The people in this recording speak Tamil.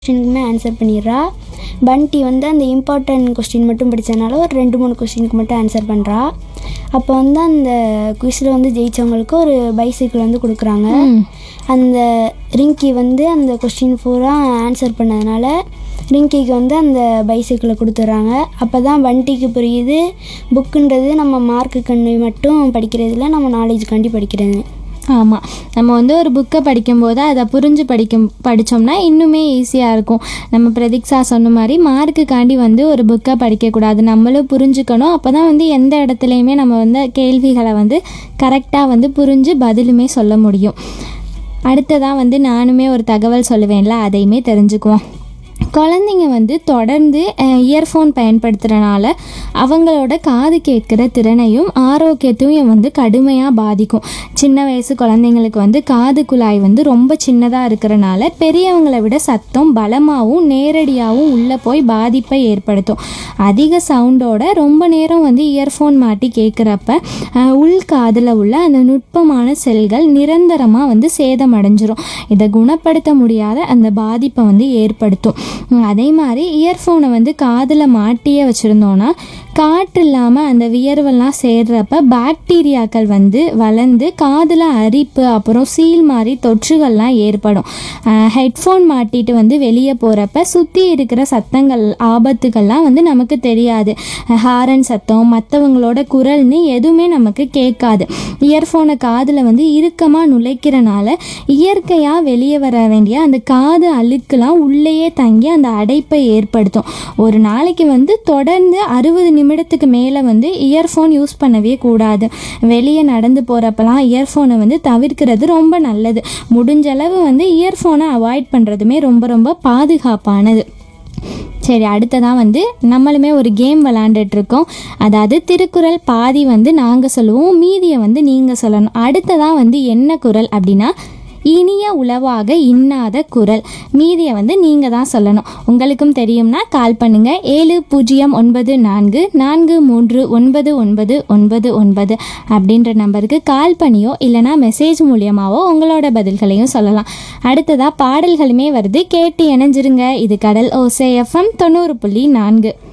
கொஸ்டினுக்குமே ஆன்சர் பண்ணிடுறா பண்டி வந்து அந்த இம்பார்ட்டன்ட் கொஸ்டின் மட்டும் படித்ததுனால ஒரு ரெண்டு மூணு கொஸ்டினுக்கு மட்டும் ஆன்சர் பண்ணுறா அப்போ வந்து அந்த குவிஸில் வந்து ஜெயித்தவங்களுக்கு ஒரு பைசைக்கிள் வந்து கொடுக்குறாங்க அந்த ரிங்கி வந்து அந்த கொஸ்டின் பூரா ஆன்சர் பண்ணதுனால ரிங்கிக்கு வந்து அந்த பைசைக்கிளை கொடுத்துட்றாங்க அப்போ தான் பண்டிக்கு புரியுது புக்குன்றது நம்ம மார்க்கு கண்டி மட்டும் படிக்கிறதில்ல நம்ம நாலேஜுக்காண்டி படிக்கிறது ஆமாம் நம்ம வந்து ஒரு புக்கை படிக்கும்போது அதை புரிஞ்சு படிக்கும் படித்தோம்னா இன்னுமே ஈஸியாக இருக்கும் நம்ம பிரதீக்ஷா சொன்ன மாதிரி மார்க்குக்காண்டி வந்து ஒரு புக்கை படிக்கக்கூடாது நம்மளும் புரிஞ்சுக்கணும் அப்போ தான் வந்து எந்த இடத்துலையுமே நம்ம வந்து கேள்விகளை வந்து கரெக்டாக வந்து புரிஞ்சு பதிலுமே சொல்ல முடியும் அடுத்ததாக வந்து நானுமே ஒரு தகவல் சொல்லுவேன்ல அதையுமே தெரிஞ்சுக்குவோம் குழந்தைங்க வந்து தொடர்ந்து இயர்ஃபோன் பயன்படுத்துகிறனால அவங்களோட காது கேட்குற திறனையும் ஆரோக்கியத்தையும் வந்து கடுமையாக பாதிக்கும் சின்ன வயசு குழந்தைங்களுக்கு வந்து காது குழாய் வந்து ரொம்ப சின்னதாக இருக்கிறனால பெரியவங்களை விட சத்தம் பலமாகவும் நேரடியாகவும் உள்ளே போய் பாதிப்பை ஏற்படுத்தும் அதிக சவுண்டோட ரொம்ப நேரம் வந்து இயர்ஃபோன் மாட்டி கேட்குறப்ப உள் காதில் உள்ள அந்த நுட்பமான செல்கள் நிரந்தரமாக வந்து சேதமடைஞ்சிரும் இதை குணப்படுத்த முடியாத அந்த பாதிப்பை வந்து ஏற்படுத்தும் உம், அதே மாதிரி இயர்ஃபோனை வந்து காதில் மாட்டியே வச்சுருந்தோன்னா காற்று இல்லாமல் அந்த வியர்வெல்லாம் சேர்றப்ப பாக்டீரியாக்கள் வந்து வளர்ந்து காதில் அரிப்பு அப்புறம் சீல் மாதிரி தொற்றுகள்லாம் ஏற்படும் ஹெட்ஃபோன் மாட்டிட்டு வந்து வெளியே போகிறப்ப சுற்றி இருக்கிற சத்தங்கள் ஆபத்துகள்லாம் வந்து நமக்கு தெரியாது ஹாரன் சத்தம் மற்றவங்களோட குரல்னு எதுவுமே நமக்கு கேட்காது இயர்ஃபோனை காதில் வந்து இறுக்கமாக நுழைக்கிறனால இயற்கையாக வெளியே வர வேண்டிய அந்த காது அழுக்கெல்லாம் உள்ளேயே தங்கி அந்த அடைப்பை ஏற்படுத்தும் ஒரு நாளைக்கு வந்து தொடர்ந்து அறுபது நிமிடத்துக்கு மேலே வந்து இயர்ஃபோன் யூஸ் பண்ணவே கூடாது வெளியே நடந்து போகிறப்பெல்லாம் இயர்ஃபோனை வந்து தவிர்க்கிறது ரொம்ப நல்லது முடிஞ்ச அளவு வந்து இயர்ஃபோனை அவாய்ட் பண்ணுறதுமே ரொம்ப ரொம்ப பாதுகாப்பானது சரி அடுத்ததான் வந்து நம்மளுமே ஒரு கேம் விளாண்டுட்டு இருக்கோம் அதாவது திருக்குறள் பாதி வந்து நாங்கள் சொல்லுவோம் மீதியை வந்து நீங்கள் சொல்லணும் அடுத்ததான் வந்து என்ன குறள் அப்படின்னா இனிய உளவாக இன்னாத குரல் மீதியை வந்து நீங்கள் தான் சொல்லணும் உங்களுக்கும் தெரியும்னா கால் பண்ணுங்கள் ஏழு பூஜ்ஜியம் ஒன்பது நான்கு நான்கு மூன்று ஒன்பது ஒன்பது ஒன்பது ஒன்பது அப்படின்ற நம்பருக்கு கால் பண்ணியோ இல்லைனா மெசேஜ் மூலியமாவோ உங்களோட பதில்களையும் சொல்லலாம் அடுத்ததாக பாடல்களுமே வருது கேட்டு இணைஞ்சிருங்க இது கடல் ஓசே எஃப்எம் தொண்ணூறு புள்ளி நான்கு